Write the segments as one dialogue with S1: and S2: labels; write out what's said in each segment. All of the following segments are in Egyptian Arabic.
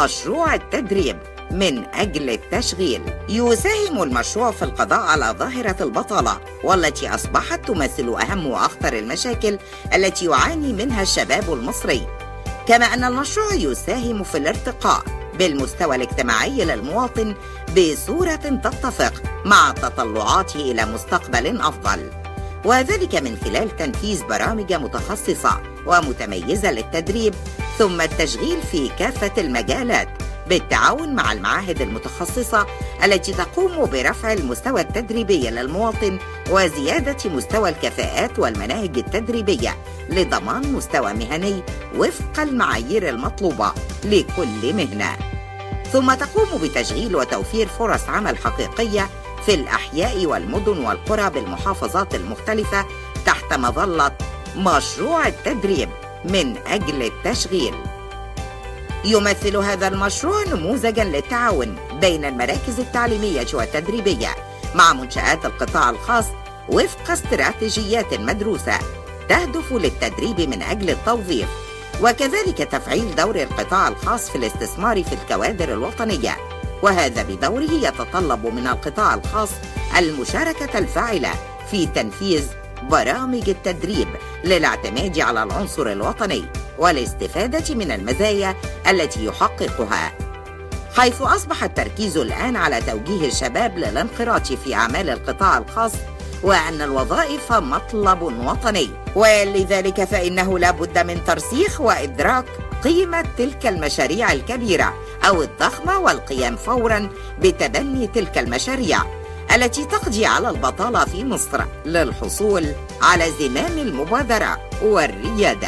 S1: مشروع التدريب من أجل التشغيل يساهم المشروع في القضاء على ظاهرة البطالة والتي أصبحت تمثل أهم وأخطر المشاكل التي يعاني منها الشباب المصري كما أن المشروع يساهم في الارتقاء بالمستوى الاجتماعي للمواطن بصورة تتفق مع تطلعاته إلى مستقبل أفضل وذلك من خلال تنفيذ برامج متخصصة ومتميزة للتدريب ثم التشغيل في كافة المجالات بالتعاون مع المعاهد المتخصصة التي تقوم برفع المستوى التدريبي للمواطن وزيادة مستوى الكفاءات والمناهج التدريبية لضمان مستوى مهني وفق المعايير المطلوبة لكل مهنة ثم تقوم بتشغيل وتوفير فرص عمل حقيقية في الأحياء والمدن والقرى بالمحافظات المختلفة تحت مظلة مشروع التدريب من أجل التشغيل يمثل هذا المشروع نموذجا للتعاون بين المراكز التعليمية والتدريبية مع منشآت القطاع الخاص وفق استراتيجيات مدروسة تهدف للتدريب من أجل التوظيف وكذلك تفعيل دور القطاع الخاص في الاستثمار في الكوادر الوطنية وهذا بدوره يتطلب من القطاع الخاص المشاركة الفاعلة في تنفيذ برامج التدريب للاعتماد على العنصر الوطني والاستفادة من المزايا التي يحققها حيث أصبح التركيز الآن على توجيه الشباب للانخراط في أعمال القطاع الخاص وأن الوظائف مطلب وطني ولذلك فإنه لا بد من ترسيخ وإدراك قيمة تلك المشاريع الكبيرة أو الضخمة والقيام فورا بتبني تلك المشاريع التي تقضي على البطالة في مصر للحصول على زمام المبادرة والريادة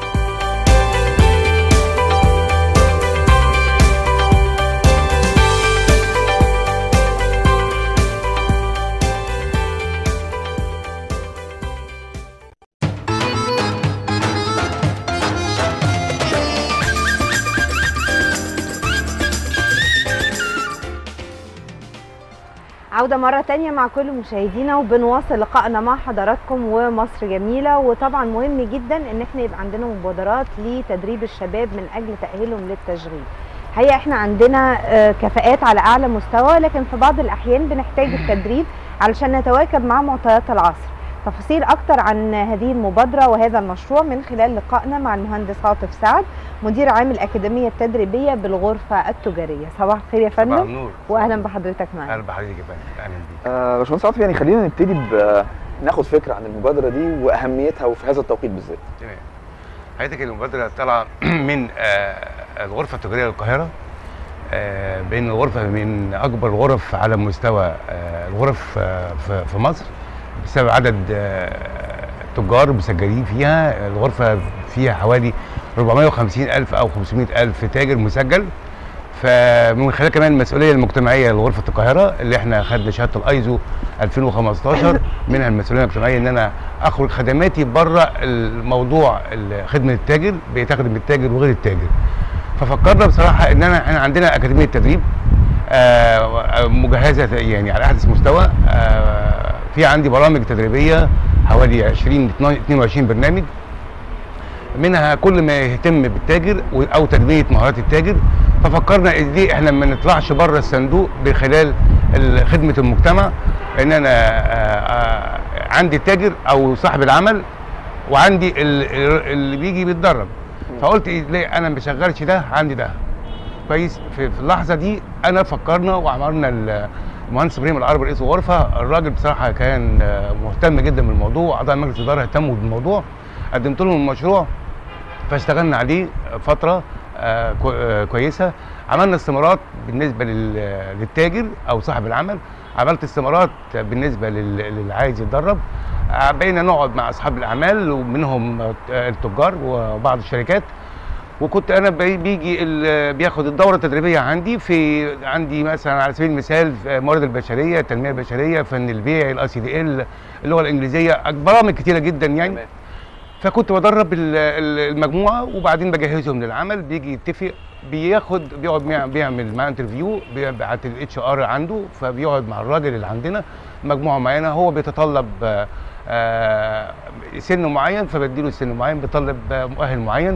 S2: عودة مرة تانية مع كل مشاهدينا وبنواصل لقائنا مع حضراتكم ومصر جميلة وطبعا مهم جدا ان احنا يبقى عندنا مبادرات لتدريب الشباب من اجل تأهيلهم للتشغيل هي احنا عندنا آه، كفاءات على اعلى مستوى لكن في بعض الاحيان بنحتاج التدريب علشان نتواكب مع معطيات العصر تفاصيل اكتر عن هذه المبادرة وهذا المشروع من خلال لقائنا مع المهندس عاطف سعد مدير عام الأكاديمية التدريبية بالغرفة التجارية صباح الخير يا
S3: طبعا
S2: فندم
S3: نور
S2: واهلا بحضرتك معانا
S3: اهلا بحضرتك يا فندم اهلا بيك
S4: آه، باشمهندس عاطف يعني خلينا نبتدي ب ناخد فكره عن المبادره دي واهميتها وفي هذا التوقيت بالذات
S3: تمام حضرتك المبادره طالعه من آه، الغرفه التجاريه للقاهره آه، بين الغرفه من اكبر الغرف على مستوى آه، الغرف آه، في في مصر بسبب عدد آه، تجار مسجلين فيها الغرفه فيها حوالي 450 الف او 500 الف تاجر مسجل فمن خلال كمان المسؤوليه المجتمعيه لغرفه القاهره اللي احنا خدنا شهاده الايزو 2015 منها المسؤوليه المجتمعيه ان انا اخرج خدماتي بره الموضوع ال- خدمه التاجر بتخدم التاجر وغير التاجر ففكرنا بصراحه ان انا احنا عندنا اكاديميه تدريب آه، مجهزه يعني على احدث مستوى آه، في عندي برامج تدريبيه حوالي 20 22 برنامج منها كل ما يهتم بالتاجر و- او تنميه مهارات التاجر ففكرنا ازاي احنا ما نطلعش بره الصندوق بخلال ال- خدمه المجتمع ان انا آه، آه، عندي التاجر او صاحب العمل وعندي ال- ال- اللي بيجي بيتدرب فقلت إيه ليه انا ما بشغلش ده عندي ده كويس في, في اللحظه دي انا فكرنا وعملنا ال- المهندس ابراهيم العربي رئيس الغرفه الراجل بصراحه كان آه، مهتم جدا بالموضوع اعضاء مجلس الاداره اهتموا بالموضوع قدمت لهم المشروع فاشتغلنا عليه فتره آه، كو- آه، كويسه عملنا استمارات بالنسبه لل- للتاجر او صاحب العمل عملت استمارات بالنسبه لل- للي عايز يتدرب آه، بقينا نقعد مع اصحاب الاعمال ومنهم آه، التجار وبعض الشركات وكنت انا بي- بيجي ال- بياخد الدوره التدريبيه عندي في عندي مثلا على سبيل المثال في الموارد البشريه التنميه البشريه فن البيع الاي سي دي ال اللغه الانجليزيه برامج كتيره جدا يعني
S4: تمام.
S3: فكنت بدرب ال- ال- المجموعه وبعدين بجهزهم للعمل بيجي يتفق بياخد بيقعد بيع- بيعمل معاه انترفيو بيبعت الاتش ار عنده فبيقعد مع الراجل اللي عندنا مجموعه معينه هو بيتطلب آه، آه، سن معين فبديله سن معين بيطلب آه، مؤهل معين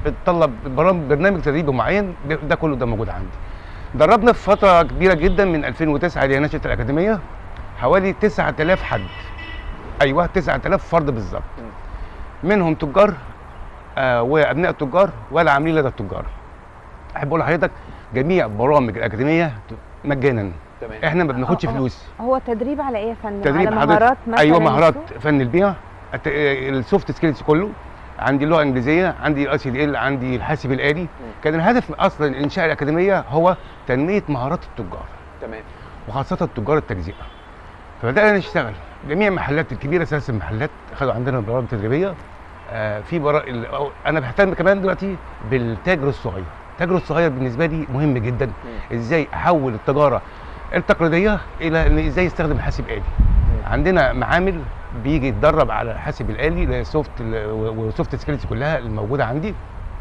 S3: بتطلب برامج برنامج تدريبي معين ده كله ده موجود عندي دربنا في فتره كبيره جدا من 2009 اللي هي نشاه الاكاديميه حوالي 9000 حد ايوه 9000 فرد بالظبط منهم تجار آه وابناء التجار والعاملين لدى التجار احب اقول لحضرتك جميع برامج الاكاديميه مجانا
S4: تمام
S3: احنا ما بناخدش
S2: آه، آه.
S3: فلوس
S2: هو تدريب على ايه يا فندم
S3: تدريب
S2: على
S3: حضرتك-
S2: مهارات مثلا
S3: ايوه مهارات
S2: السوق؟
S3: فن البيع الت- السوفت سكيلز كله عندي اللغه الانجليزيه عندي الاي سي دي ال عندي الحاسب الالي كان الهدف اصلا انشاء الاكاديميه هو تنميه مهارات التجار
S4: تمام
S3: وخاصه تجار التجزئه فبدانا نشتغل جميع المحلات الكبيره ثلاث محلات خدوا عندنا برامج تدريبيه آه في برا... ال- أو- انا بهتم كمان دلوقتي بالتاجر الصغير التاجر الصغير بالنسبه لي مهم جدا ازاي احول التجاره التقليديه الى ان ازاي يستخدم الحاسب الالي عندنا معامل بيجي يتدرب على الحاسب الالي اللي هي سوفت وسوفت سكيلز كلها الموجوده عندي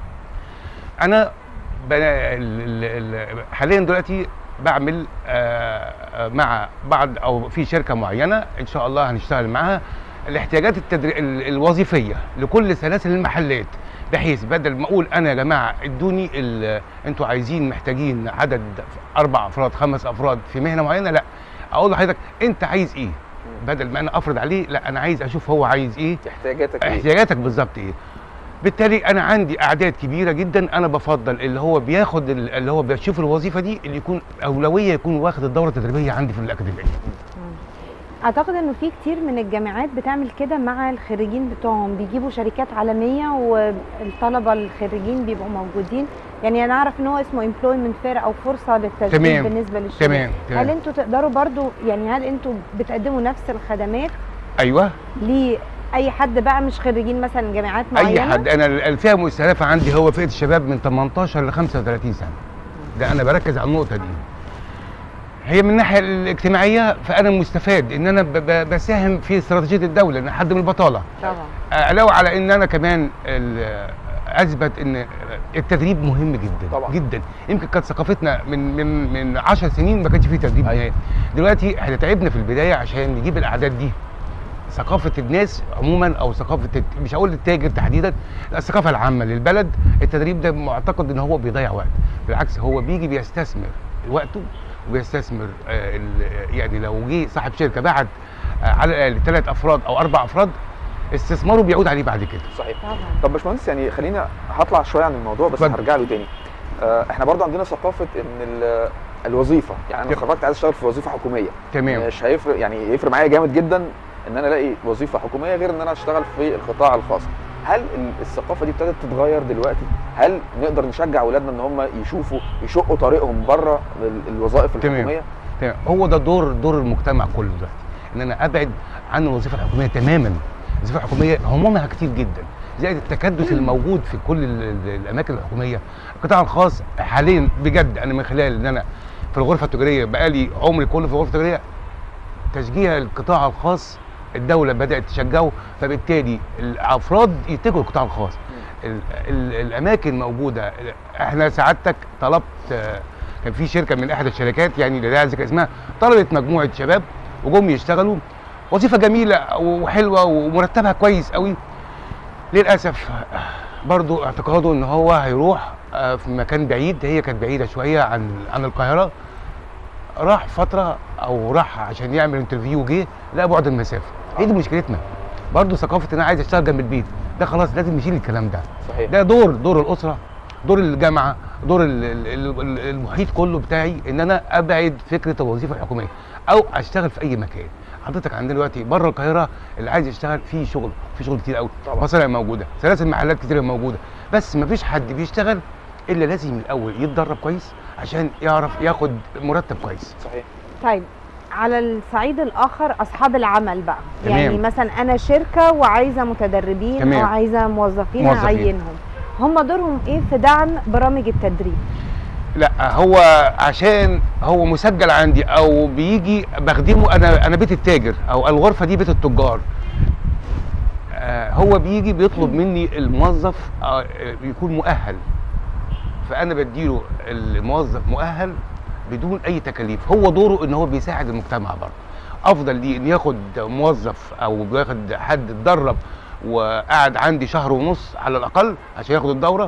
S3: انا ب- ال- ال- ال- حاليا دلوقتي بعمل آه، آه، مع بعض او في شركه معينه ان شاء الله هنشتغل معاها الاحتياجات التدري... ال- الوظيفيه لكل سلاسل المحلات بحيث بدل ما اقول انا يا جماعه ادوني ال- انتوا عايزين محتاجين عدد اربع افراد خمس افراد في مهنه معينه لا اقول لحضرتك انت عايز ايه بدل ما انا افرض عليه لا انا عايز اشوف هو عايز ايه
S4: احتياجاتك ايه
S3: احتياجاتك بالظبط ايه بالتالي انا عندي اعداد كبيره جدا انا بفضل اللي هو بياخد ال- اللي هو بيشوف الوظيفه دي اللي يكون اولويه يكون واخد الدوره التدريبيه عندي في الاكاديميه
S2: اعتقد انه في كتير من الجامعات بتعمل كده مع الخريجين بتوعهم بيجيبوا شركات عالميه والطلبه الخريجين بيبقوا موجودين يعني انا اعرف ان هو اسمه امبلويمنت فير او فرصه للتشغيل
S3: تمام.
S2: بالنسبه للشباب
S3: تمام تمام
S2: هل انتوا تقدروا برضو يعني هل انتوا بتقدموا نفس الخدمات
S3: ايوه
S2: لاي حد بقى مش خريجين مثلا جامعات معينه
S3: اي حد انا الفئه المستهدفه عندي هو فئه الشباب من 18 ل 35 سنه ده انا بركز على النقطه دي هي من الناحيه الاجتماعيه فانا مستفاد ان انا ب- ب- بساهم في استراتيجيه الدوله ان حد من البطاله
S2: طبعا
S3: علاوه على ان انا كمان ال- اثبت ان التدريب مهم جدا
S4: طبعا.
S3: جدا يمكن كانت ثقافتنا من من من 10 سنين ما كانش فيه تدريب نهائي دلوقتي احنا تعبنا في البدايه عشان نجيب الاعداد دي ثقافه الناس عموما او ثقافه الت- مش هقول التاجر تحديدا لا، الثقافه العامه للبلد التدريب ده معتقد ان هو بيضيع وقت بالعكس هو بيجي بيستثمر وقته وبيستثمر آه، ال- يعني لو جه صاحب شركه بعت آه، على الاقل ثلاث افراد او اربع افراد استثماره بيعود عليه بعد كده
S4: صحيح
S2: طبعا
S4: طب باشمهندس يعني خلينا هطلع شويه عن الموضوع بس
S3: اتفضل.
S4: هرجع له تاني آه، احنا برضو عندنا ثقافه ان ال- الوظيفه يعني انا
S3: يب.
S4: اتخرجت عايز اشتغل في وظيفه حكوميه
S3: تمام
S4: مش هيفرق يعني يفرق معايا جامد جدا ان انا الاقي وظيفه حكوميه غير ان انا اشتغل في القطاع الخاص هل ال- الثقافه دي ابتدت تتغير دلوقتي هل نقدر نشجع اولادنا ان هم يشوفوا يشقوا طريقهم بره ال- الوظائف
S3: تمام.
S4: الحكوميه
S3: تمام هو ده دور دور المجتمع كله دلوقتي ان انا ابعد عن الوظيفه الحكوميه تماما الوظيفه الحكوميه همومها كتير جدا زائد التكدس الموجود في كل ال- ال- الاماكن الحكوميه القطاع الخاص حاليا بجد انا من خلال ان انا في الغرفه التجاريه بقالي عمري كله في الغرفه التجاريه تشجيع القطاع الخاص الدوله بدات تشجعه فبالتالي الافراد يتجهوا للقطاع الخاص ال ال الاماكن موجوده احنا سعادتك طلبت آه، كان في شركه من احد الشركات يعني اللي لا ذكر اسمها طلبت مجموعه شباب وجم يشتغلوا وظيفه جميله وحلوه ومرتبها كويس قوي للاسف برضو اعتقاده ان هو هيروح آه، في مكان بعيد هي كانت بعيده شويه عن عن القاهره راح فتره او راح عشان يعمل انترفيو جه لا بعد المسافه هي دي مشكلتنا برضو ثقافه ان انا عايز اشتغل جنب البيت ده خلاص لازم نشيل الكلام ده
S4: صحيح
S3: ده دور دور الاسره دور الجامعه دور ال- ال- ال- المحيط كله بتاعي ان انا ابعد فكره الوظيفه الحكوميه او اشتغل في اي مكان حضرتك عندنا دلوقتي بره القاهره اللي عايز يشتغل في شغل في شغل كتير قوي
S4: طبعا.
S3: مصانع موجوده سلاسل محلات كتير موجوده بس ما فيش حد بيشتغل الا لازم الاول يتدرب كويس عشان يعرف ياخد مرتب كويس
S4: صحيح
S2: طيب على الصعيد الاخر اصحاب العمل بقى
S3: تمام.
S2: يعني مثلا انا شركه وعايزه متدربين
S3: تمام.
S2: او عايزه موظفين
S3: موظفين.
S2: اعينهم هم دورهم ايه في دعم برامج التدريب
S3: لا هو عشان هو مسجل عندي او بيجي بخدمه انا انا بيت التاجر او الغرفه دي بيت التجار آه، هو بيجي بيطلب مني الموظف آه، يكون مؤهل فانا بديله الموظف مؤهل بدون اي تكاليف هو دوره ان هو بيساعد المجتمع برضه افضل ليه ان ياخد موظف او بياخد حد اتدرب وقعد عندي شهر ونص على الاقل عشان ياخد الدوره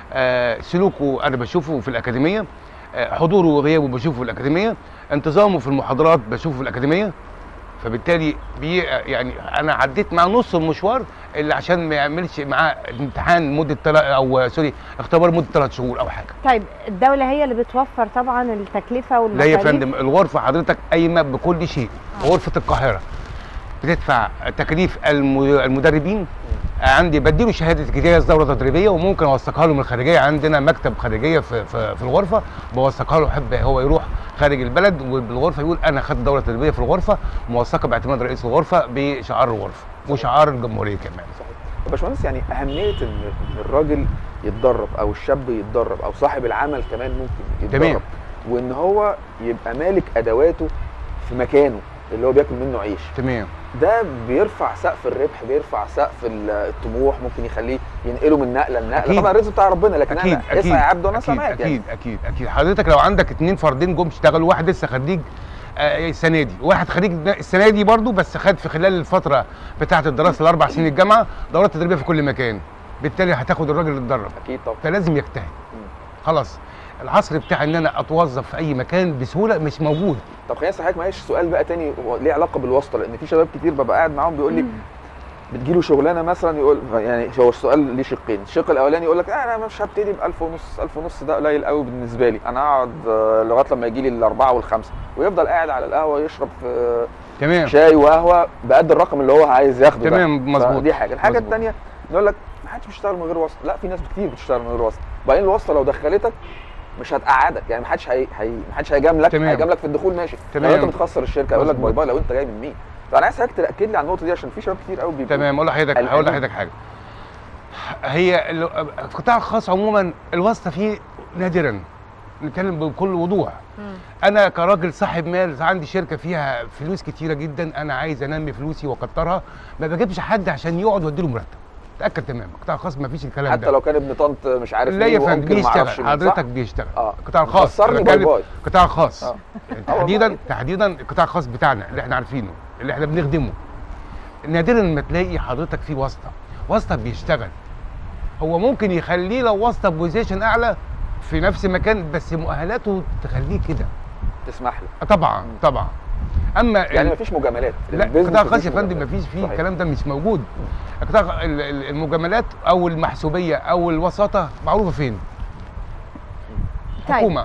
S3: آه، سلوكه انا بشوفه في الاكاديميه آه، حضوره وغيابه بشوفه في الاكاديميه انتظامه في المحاضرات بشوفه في الاكاديميه فبالتالي بي يعني انا عديت مع نص المشوار اللي عشان ما يعملش معاه امتحان مده تلا او سوري اختبار مده ثلاث شهور او حاجه
S2: طيب الدوله هي اللي بتوفر طبعا التكلفه
S3: لا
S2: والمصاريف
S3: يا فندم الغرفه حضرتك قايمه بكل شيء غرفه القاهره بتدفع تكاليف الم- المدربين عندي بديله شهاده جهاز دوره تدريبيه وممكن اوثقها له من الخارجيه عندنا مكتب خارجيه في في, في الغرفه بوثقها له يحب هو يروح خارج البلد وبالغرفه يقول انا خدت دوره تدريبيه في الغرفه موثقه باعتماد رئيس الغرفه بشعار الغرفه وشعار الجمهوريه كمان
S4: صحيح طب باشمهندس يعني اهميه ان إن الراجل يتدرب او الشاب يتدرب او صاحب العمل كمان ممكن يتدرب
S3: تمام.
S4: وان هو يبقى مالك ادواته في مكانه اللي هو بياكل منه عيش
S3: تمام
S4: ده بيرفع سقف الربح بيرفع سقف ال- الطموح ممكن يخليه ينقله من نقله لنقله
S3: أكيد.
S4: طبعا الرزق بتاع ربنا لكن
S3: اكيد
S4: انا
S3: اكيد
S4: اسعى يا عبد وانا
S3: اكيد
S4: سامعك
S3: اكيد
S4: يعني
S3: اكيد اكيد حضرتك لو عندك اتنين فردين جم اشتغلوا واحد لسه خريج آه، السنه دي واحد خريج السنه دي برضو بس خد في خلال الفتره بتاعه الدراسه الاربع سنين الجامعه دورات تدريبيه في كل مكان بالتالي هتاخد الراجل اللي اتدرب
S4: اكيد طبعا
S3: فلازم يجتهد خلاص العصر بتاع ان انا اتوظف في اي مكان بسهوله مش موجود
S4: طب خليني اسالك معلش سؤال بقى تاني هو ليه علاقه بالواسطه لان في شباب كتير ببقى قاعد معاهم بيقول لي بتجيله شغلانه مثلا يقول يعني هو السؤال ليه شقين الشق الاولاني يقول لك آه انا مش هبتدي ب 1000 ونص 1000 ونص ده قليل قوي بالنسبه لي انا هقعد آه، لغايه لما يجي لي الاربعه والخمسه ويفضل قاعد على القهوه يشرب في
S3: تمام
S4: شاي وقهوه بقد الرقم اللي هو عايز ياخده ده.
S3: تمام، مظبوط.
S4: دي حاجه الحاجه
S3: مظبوط.
S4: الثانيه يقول لك ما حدش بيشتغل من غير واسطه لا في ناس كتير بتشتغل من غير واسطه وبعدين الواسطه لو دخلتك مش هتقعدك يعني ما حدش هي... هي... ما حدش هيجاملك
S3: تمام.
S4: هيجاملك في الدخول ماشي
S3: تمام.
S4: لو انت بتخسر الشركه يقول لك باي
S3: مظبوط.
S4: باي لو انت جاي من مين فانا عايز حضرتك تاكد لي على النقطه دي عشان في شباب كتير قوي بيبقوا
S3: تمام اقول لحضرتك
S4: قلقانين.
S3: هقول لحضرتك حاجه هي ال- القطاع الخاص عموما الواسطه فيه نادرا نتكلم بكل وضوح
S2: مم.
S3: انا كراجل صاحب مال عندي شركه فيها فلوس كتيره جدا انا عايز انمي فلوسي واكترها ما بجيبش حد عشان يقعد واديله مرتب تاكد تمام القطاع الخاص ما فيش الكلام
S4: حتى
S3: ده
S4: لو كان ابن طنط مش عارف
S3: لا
S4: مين
S3: يا فندم
S4: وأنكل معرفش
S3: بيشتغل
S4: مين، صح؟
S3: حضرتك بيشتغل
S4: اه
S3: القطاع الخاص
S4: خسرني
S3: أنا
S4: باي
S3: بتكلم
S4: باي
S3: القطاع الخاص
S4: آه.
S3: يعني
S4: آه والله.
S3: تحديدا تحديدا القطاع الخاص بتاعنا اللي احنا عارفينه اللي احنا بنخدمه نادرا ما تلاقي حضرتك فيه واسطه واسطه بيشتغل هو ممكن يخليه لو واسطه بوزيشن اعلى في نفس مكان بس مؤهلاته تخليه كده
S4: تسمح لي
S3: آه طبعا طبعا اما
S4: يعني
S3: ال-
S4: مفيش مجاملات
S3: لا
S4: البيزنس
S3: القطاع الخاص
S4: مفيش
S3: يا فندم
S4: مجاملات.
S3: مفيش فيه
S4: صحيح.
S3: الكلام ده مش موجود القطاع ال- ال- المجاملات او المحسوبيه او الوساطه معروفه فين؟
S2: طيب.
S3: حكومه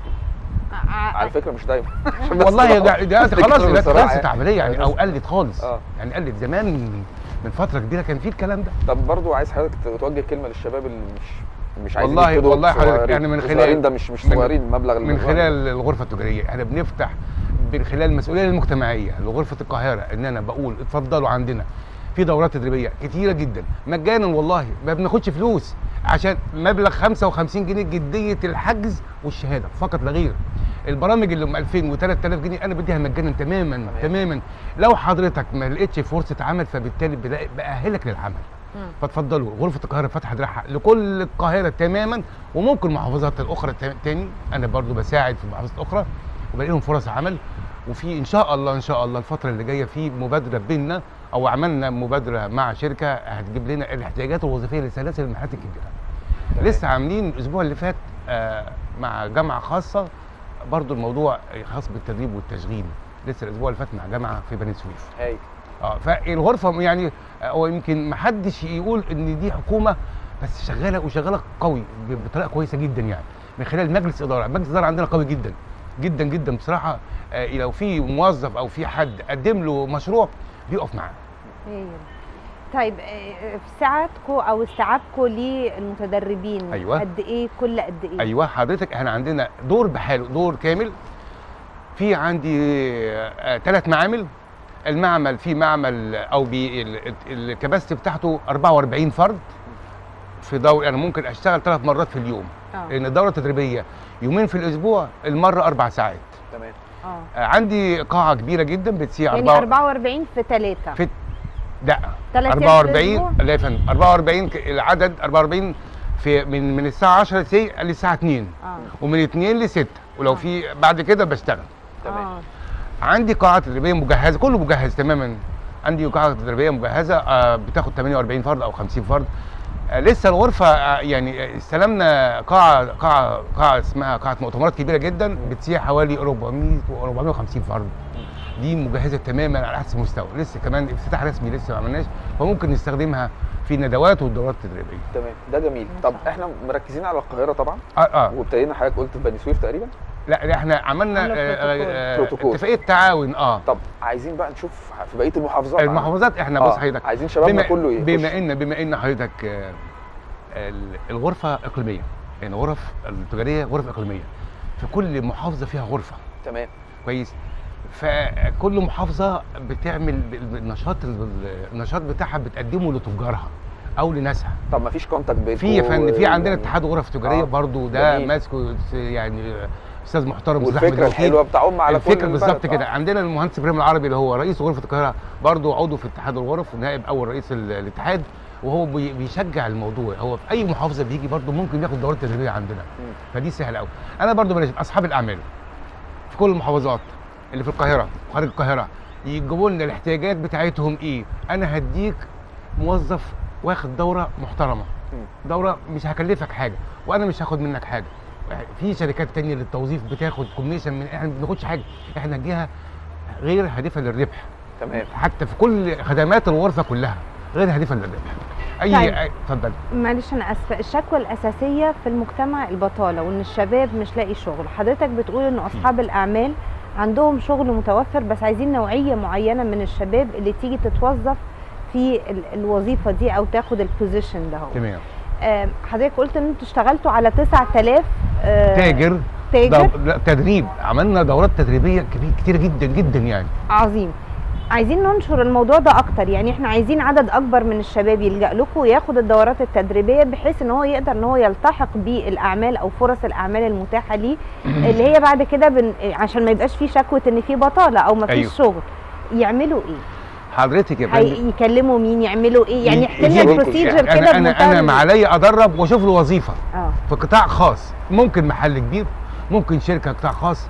S2: ع-
S4: على فكره مش دايما عشان بس
S3: والله
S4: تبقى-
S3: ده, ده
S4: تفتكر
S3: خلاص دلوقتي
S4: بصراحة
S3: خلصت عمليه يعني او قلت خالص
S4: اه
S3: يعني قلت زمان من فتره كبيره كان في الكلام ده
S4: طب برضو عايز حضرتك توجه كلمه للشباب اللي مش مش عايزين
S3: والله-
S4: يبتدوا
S3: والله حضرتك
S4: صغيرين.
S3: يعني من خلال-
S4: صغيرين ده مش مش
S3: من-
S4: صغيرين مبلغ
S3: من
S4: المبلغ.
S3: خلال الغرفه التجاريه احنا بنفتح من خلال المسؤوليه المجتمعيه لغرفه القاهره ان انا بقول اتفضلوا عندنا في دورات تدريبيه كتيره جدا مجانا والله ما بناخدش فلوس عشان مبلغ 55 جنيه جديه الحجز والشهاده فقط لا غير البرامج اللي ام 2000 و3000 جنيه انا بديها مجانا تماما
S4: تمام.
S3: تماما لو حضرتك ما لقيتش فرصه عمل فبالتالي بلا- باهلك للعمل
S2: مم.
S3: فتفضلوا غرفه القاهره فاتحه دراعها لكل القاهره تماما وممكن المحافظات الاخرى تا- تاني انا برضو بساعد في المحافظات الاخرى وبلاقي لهم فرص عمل وفي ان شاء الله ان شاء الله الفتره اللي جايه في مبادره بيننا او عملنا مبادره مع شركه هتجيب لنا الاحتياجات الوظيفيه لسلاسل المحلات الكبيره
S4: تمام.
S3: لسه عاملين الاسبوع اللي فات آه، مع جامعه خاصه برضو الموضوع خاص بالتدريب والتشغيل لسه الاسبوع اللي فات مع جامعه في بني سويف
S4: هاي
S3: اه فالغرفه يعني آه، هو يمكن ما حدش يقول ان دي حكومه بس شغاله وشغاله قوي ب- بطريقه كويسه جدا يعني من خلال مجلس اداره مجلس اداره عندنا قوي جدا جدا جدا بصراحه آه، لو في موظف او في حد قدم له مشروع بيقف معاه
S2: هايل. طيب آه، في ساعاتكم او استيعابكم للمتدربين
S3: أيوة.
S2: قد ايه كل قد ايه
S3: ايوه حضرتك احنا عندنا دور بحاله دور كامل في عندي ثلاث معامل المعمل في معمل او بي ال- الكباستي بتاعته 44 فرد في دور انا ممكن اشتغل ثلاث مرات في اليوم
S2: اه
S3: لان الدوره التدريبيه يومين في الاسبوع المره اربع ساعات
S4: تمام
S2: اه
S3: آه، عندي قاعه كبيره جدا بتسيع
S2: يعني
S3: أربعة-
S2: 44 في 3
S3: في لا
S2: ثلاث
S3: 44 لا يا فندم 44 ك- العدد 44 في من من الساعه 10 سي- للساعه 2
S2: اه
S3: ومن 2 ل 6 ولو
S2: آه.
S3: في بعد كده بشتغل
S4: تمام
S2: اه
S3: عندي قاعه تدريبيه مجهزه كله مجهز تماما عندي قاعه تدريبيه مجهزه آه، بتاخد 48 فرد او 50 فرد آه، لسه الغرفه آه، يعني آه، استلمنا قاعه قاعه قاعه اسمها قاعه مؤتمرات كبيره جدا بتسيع حوالي 400 و 450 فرد دي مجهزه تماما على احسن مستوى لسه كمان افتتاح رسمي لسه ما عملناش فممكن نستخدمها في الندوات والدورات التدريبيه
S4: تمام ده جميل
S2: ما
S4: طب
S2: شاء الله.
S4: احنا مركزين على القاهره طبعا
S3: اه اه
S4: وابتدينا حضرتك قلت بني سويف تقريبا
S3: لا لا، احنا عملنا
S2: عملوا
S3: آه،
S2: بروتوكول.
S3: آه،
S4: بروتوكول.
S3: اتفاقيه تعاون اه
S4: طب عايزين بقى نشوف في بقيه المحافظات
S3: المحافظات احنا بص حضرتك
S4: عايزين شبابنا
S3: بما
S4: كله يخش.
S3: بما ان بما ان حضرتك آه، ال- الغرفه اقليميه يعني غرف التجاريه غرف اقليميه في كل محافظه فيها غرفه
S4: تمام
S3: كويس فكل محافظه بتعمل ب- النشاط النشاط بتاعها بتقدمه لتجارها او لناسها
S4: طب ما فيش كونتاكت بينكم
S3: في يا فندم في عندنا
S4: يعني-
S3: اتحاد غرف تجاريه
S4: آه،
S3: برضو ده
S4: جميل.
S3: ماسكه س- يعني استاذ محترم أستاذ أحمد
S4: والفكره
S3: الوكيل.
S4: الحلوه بتعم على كل
S3: الفكره بالظبط
S4: البلد.
S3: كده
S4: آه.
S3: عندنا المهندس ابراهيم العربي اللي هو رئيس غرفه القاهره برضو عضو في اتحاد الغرف ونائب اول رئيس ال- الاتحاد وهو بي- بيشجع الموضوع هو في اي محافظه بيجي برضو ممكن ياخد دورات تدريبيه عندنا
S4: مم.
S3: فدي سهله قوي انا برضو بلاش اصحاب الاعمال في كل المحافظات اللي في القاهره وخارج القاهره يجيبوا لنا الاحتياجات بتاعتهم ايه انا هديك موظف واخد دوره محترمه
S4: مم.
S3: دوره مش هكلفك حاجه وانا مش هاخد منك حاجه في شركات تانية للتوظيف بتاخد كوميشن من احنا ما بناخدش حاجه احنا جهه غير هادفه للربح
S4: تمام
S3: حتى في كل خدمات الغرفه كلها غير هادفه للربح اي
S2: طيب.
S3: أي- اتفضل
S2: معلش انا اسفه الشكوى الاساسيه في المجتمع البطاله وان الشباب مش لاقي شغل حضرتك بتقول ان اصحاب الاعمال عندهم شغل متوفر بس عايزين نوعيه معينه من الشباب اللي تيجي تتوظف في ال- الوظيفه دي او تاخد البوزيشن ده هو
S3: تمام
S2: آم، حضرتك قلت ان انتوا اشتغلتوا على 9000 آه،
S3: تاجر
S2: تاجر
S3: دو- لا، تدريب عملنا دورات تدريبيه كبير كتير جدا جدا يعني
S2: عظيم عايزين ننشر الموضوع ده اكتر يعني احنا عايزين عدد اكبر من الشباب يلجا لكم وياخد الدورات التدريبيه بحيث ان هو يقدر ان هو يلتحق بالاعمال او فرص الاعمال المتاحه ليه اللي هي بعد كده بن... عشان ما يبقاش في شكوى ان في بطاله او ما فيش
S3: أيوه.
S2: شغل يعملوا ايه؟
S3: حضرتك يا فندم
S2: هي... يكلموا مين يعملوا ايه؟ يعني
S3: ي-
S2: احكي لنا
S3: يجيبوا-
S2: البروسيجر
S3: انا
S2: كده
S3: انا انا
S2: بمنتهى
S3: ما عليا ادرب واشوف له وظيفه
S2: اه
S3: في قطاع خاص ممكن محل كبير ممكن شركه قطاع خاص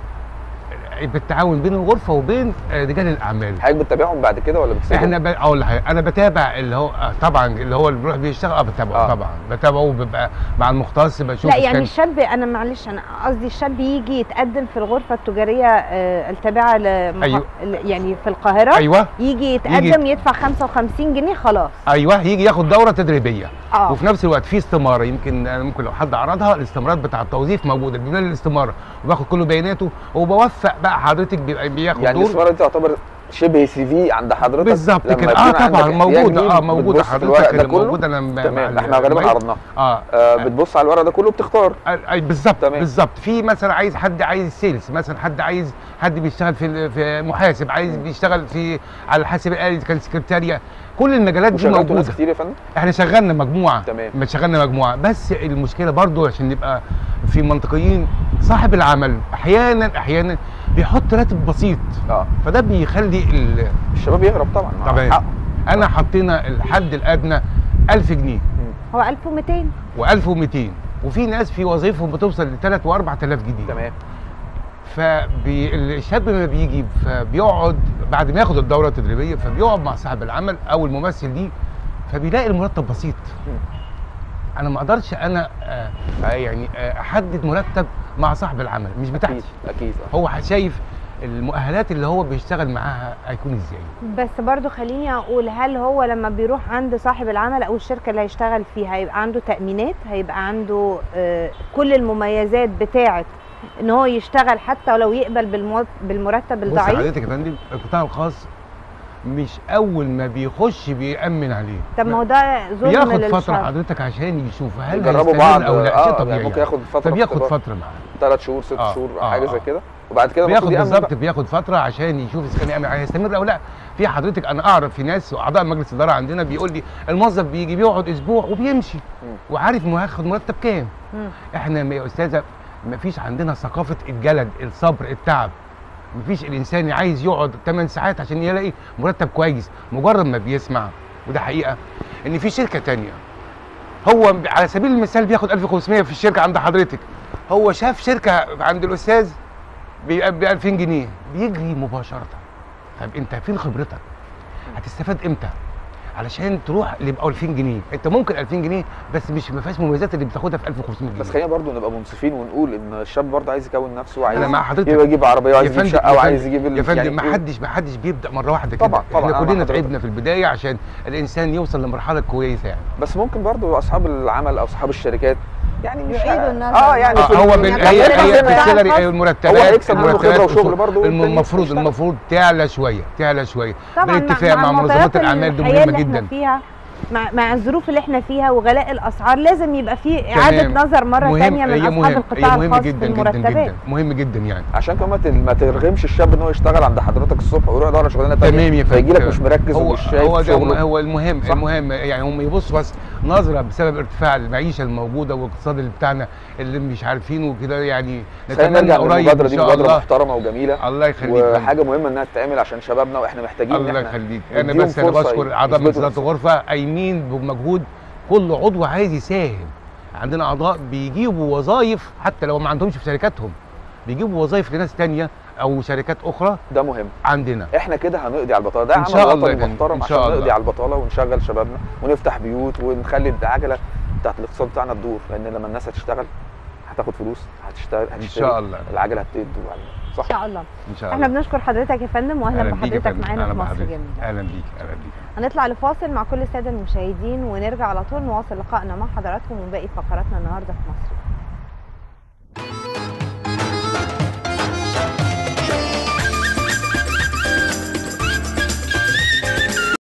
S3: بالتعاون بين الغرفه وبين آه، رجال الاعمال
S4: حضرتك بتتابعهم بعد كده ولا بتسيبهم؟
S3: احنا ب... اقول لحضرتك انا بتابع اللي هو آه، طبعا اللي هو اللي بيروح بيشتغل اه بتابعه
S4: آه.
S3: آه. طبعا بتابعه وببقى مع المختص بشوف
S2: لا
S3: إذا
S2: يعني
S3: كان-
S2: الشاب انا معلش انا قصدي الشاب يجي يتقدم في الغرفه التجاريه آه، التابعه لمح...
S3: أيوه.
S2: يعني في القاهره
S3: ايوه
S2: يجي يتقدم يدفع 55 جنيه خلاص
S3: ايوه يجي ياخد دوره تدريبيه
S2: اه
S3: وفي نفس الوقت في استماره يمكن أنا ممكن لو حد عرضها الاستمارات بتاع التوظيف موجوده بيبنى لي الاستماره وباخد كل بياناته وبوفق بقى حضرتك بيبقى بياخد
S4: يعني
S3: دور
S4: الاستماره دي تعتبر شبه سي في عند حضرتك
S3: بالظبط
S4: لما
S3: كده
S4: يكون
S3: اه
S4: عندك
S3: طبعا
S4: احتياج
S3: موجوده
S4: ليه
S3: اه موجوده
S4: بتبص في الورق
S3: حضرتك
S4: ده
S3: اللي
S4: كله
S3: موجوده انا ب-
S4: تمام
S3: مع
S4: احنا غالبا
S3: المعيد.
S4: عرضناه
S3: اه
S4: آه بتبص على الورق ده كله بتختار
S3: اي بالظبط
S4: تمام.
S3: بالظبط في مثلا عايز حد عايز سيلز مثلا حد عايز حد بيشتغل في في محاسب عايز
S4: مم.
S3: بيشتغل في على الحاسب الالي كان سكرتاريا كل المجالات دي
S4: وشغلتوا ناس
S3: موجوده
S4: كتير يا فندم
S3: احنا شغلنا مجموعه
S4: تمام.
S3: ما شغلنا مجموعه بس المشكله برضو عشان نبقى في منطقيين صاحب العمل احيانا احيانا بيحط راتب بسيط
S4: اه
S3: فده بيخلي ال-
S4: الشباب يهرب طبعا مع
S3: طبعا
S4: حقه.
S3: انا حطينا الحد الادنى 1000 جنيه
S2: هو 1200
S3: و1200 وفي ناس في وظيفهم بتوصل ل 3 و 4000 جنيه
S4: تمام
S3: فالشاب لما بيجي فبيقعد بعد ما ياخد الدوره التدريبيه فبيقعد مع صاحب العمل او الممثل دي فبيلاقي المرتب بسيط
S4: مم.
S3: انا ما اقدرش انا آه آه، يعني آه احدد مرتب مع صاحب العمل مش
S4: اكيد
S3: بتاعتي
S4: اكيد آه.
S3: هو شايف المؤهلات اللي هو بيشتغل معاها هيكون ازاي
S2: بس برضو خليني اقول هل هو لما بيروح عند صاحب العمل او الشركه اللي هيشتغل فيها هيبقى عنده تامينات هيبقى عنده آه، كل المميزات بتاعه ان هو يشتغل حتى ولو يقبل بالمو- بالمرتب
S3: بص
S2: الضعيف
S3: حضرتك يا فندم القطاع الخاص مش اول ما بيخش بيامن عليه
S2: طب ما هو ده ظلم
S3: بياخد فتره
S2: للشعب
S3: حضرتك عشان يشوف هل
S4: يجربوا
S3: هيستمر
S4: بعض
S3: او لا شيء
S4: اه
S3: طبيعي
S4: يعني ممكن
S3: يعني.
S4: ياخد فتره
S3: فبياخد
S4: اختبار.
S3: فتره معاه
S4: ثلاث شهور ست
S3: آه،
S4: شهور
S3: آه،
S4: حاجه زي
S3: آه.
S4: كده وبعد كده
S3: بياخد
S4: المفروض يأمن
S3: بالظبط
S4: بقى.
S3: بياخد فتره عشان يشوف اذا كان يعمل- هيستمر او لا في حضرتك انا اعرف في ناس اعضاء مجلس الاداره عندنا بيقول لي الموظف بيجي بيقعد اسبوع وبيمشي
S4: مم.
S3: وعارف انه هياخد مرتب كام
S2: مم.
S3: احنا يا استاذه ما فيش عندنا ثقافه الجلد الصبر التعب ما فيش الانسان عايز يقعد 8 ساعات عشان يلاقي مرتب كويس مجرد ما بيسمع وده حقيقه ان في شركه تانية هو على سبيل المثال بياخد 1500 في الشركه عند حضرتك هو شاف شركه عند الاستاذ ب 2000 جنيه بيجري مباشره طب انت فين خبرتك هتستفاد امتى علشان تروح اللي يبقى 2000 جنيه انت ممكن 2000 جنيه بس مش ما فيهاش مميزات اللي بتاخدها في 1500 جنيه
S4: بس خلينا برضو نبقى منصفين ونقول ان الشاب برضه عايز يكون نفسه وعايز
S3: انا مع حضرتك
S4: يبقى يجيب عربيه وعايز
S3: يا
S4: يجيب
S3: فندم-
S4: شقه
S3: يا
S4: وعايز
S3: فندم-
S4: يجيب ال-
S3: يا فندم
S4: يعني
S3: ما حدش ما حدش بيبدا مره واحده كده
S4: طبعاً- طبعاً، أنا
S3: احنا
S4: مع
S3: كلنا
S4: حضرتك.
S3: تعبنا في البدايه عشان الانسان يوصل لمرحله كويسه يعني
S4: بس ممكن برضو اصحاب العمل او اصحاب الشركات يعني مش
S2: يعيدوا النظر.
S4: اه يعني
S3: آه
S4: في
S3: هو
S4: ال-
S3: من
S2: يعني
S3: هي
S2: عندنا
S3: هي
S2: مثلاً
S3: في
S2: قطاع
S3: السالري
S2: الخاص،
S3: هي
S4: هو
S3: المرتبات
S4: هيكسب منه خبرة
S3: المرتبات
S4: وشغل برضه
S3: الم-
S4: والتاني
S3: المفروض
S4: يشتغل.
S3: المفروض تعلى شويه تعلى شويه
S2: طبعا
S3: بالاتفاق مع منظمات
S2: معطيات
S3: الاعمال دي
S2: الحياة
S3: مهمه
S2: اللي احنا
S3: جدا
S2: فيها مع, مع الظروف اللي احنا فيها وغلاء الاسعار لازم يبقى في اعاده
S3: تمام.
S2: نظر مره
S3: مهم
S2: ثانيه من
S3: هي
S2: اصحاب
S3: مهم
S2: القطاع
S3: هي مهم
S2: الخاص في
S3: جدا جدا
S2: المرتبات
S3: جدا مهم جدا يعني
S4: عشان كمان ما ت- ما ترغمش الشاب ان هو يشتغل عند حضرتك الصبح ويروح يدور على شغلانه تانيه
S3: تمام يا فندم
S4: فيجي لك
S3: تمام.
S4: مش مركز
S3: هو
S4: ومش شايف
S3: هو ده
S4: شغله
S3: هو المهم
S4: صح.
S3: المهم يعني هم يبصوا بس نظره بسبب ارتفاع المعيشه الموجوده والاقتصاد اللي بتاعنا اللي مش عارفينه كده يعني
S4: خلينا نرجع
S3: قريب
S4: للمبادره
S3: ان
S4: دي
S3: شاء
S4: مبادره
S3: الله
S4: محترمه وجميله
S3: الله يخليك يا فندم.
S4: وحاجه مهمه انها تتعمل عشان شبابنا واحنا محتاجين ان
S3: الله
S4: احنا
S3: يخليك انا
S4: نديهم
S3: بس انا
S4: فرصة
S3: بشكر اعضاء
S4: يثبتوا
S3: مجلس
S4: نفسهم.
S3: الغرفه قايمين بمجهود كل عضو عايز يساهم عندنا اعضاء بيجيبوا وظائف حتى لو ما عندهمش في شركاتهم بيجيبوا وظائف لناس تانية او شركات اخرى
S4: ده مهم
S3: عندنا
S4: احنا كده هنقضي على البطاله ده
S3: إن
S4: عمل
S3: شاء الله يا
S4: وطني
S3: فندم،
S4: محترم
S3: إن
S4: عشان
S3: شاء
S4: نقضي
S3: الله.
S4: على البطاله ونشغل شبابنا ونفتح بيوت ونخلي العجله بتاعت الاقتصاد بتاعنا تدور لان لما الناس هتشتغل هتاخد فلوس هتشتغل
S3: ان
S4: هتشتري
S3: شاء الله
S4: العجله هتدور علينا
S2: ان
S4: صح
S2: شاء الله
S3: ان شاء
S2: احنا
S3: الله
S2: بنشكر حضرتك يا فندم واهلا
S3: أهلاً بيك يا
S2: بحضرتك
S3: فندم.
S2: معانا في
S3: أهلاً
S2: مصر
S3: بحضرتك.
S2: جميله
S3: اهلا بيك اهلا بيك
S2: هنطلع لفاصل مع كل الساده المشاهدين ونرجع على طول نواصل لقائنا مع حضراتكم وباقي فقراتنا النهارده في مصر